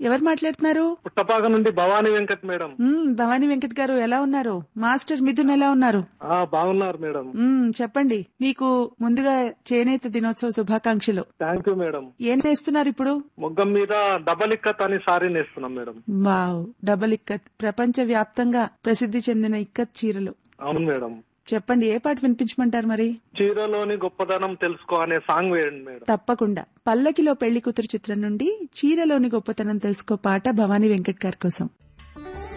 ఎవరు మాట్లాడుతున్నారు పుట్టపాక నుండి భవానీ వెంకట్ మేడం మ్మ్, భవానీ వెంకట్ గారు ఎలా ఉన్నారు మాస్టర్ మిథున్ ఎలా ఉన్నారు ఆ బాగున్నారు మేడం మ్మ్, చెప్పండి మీకు ముందుగా చేనేత దినోత్సవ శుభాకాంక్షలు థ్యాంక్ యూ మేడం ఏం చేస్తున్నారు ఇప్పుడు మొగ్గం మీద డబల్ ఇక్కత్ అని సారీ నేస్తున్నాం మేడం వావ్ డబల్ ఇక్కత్ ప్రపంచ వ్యాప్తంగా ప్రసిద్ధి చెందిన ఇక్కత్ చీరలు అవును మేడం చెప్పండి ఏ పాట వినిపించమంటారు మరి చీరలోని గొప్పదనం తెలుసుకో అనే సాంగ్ వేయండి మేడం తప్పకుండా పల్లకిలో పెళ్లి కూతురు చిత్రం నుండి చీరలోని గొప్పతనం తెలుసుకో పాట భవానీ వెంకట్ గారి కోసం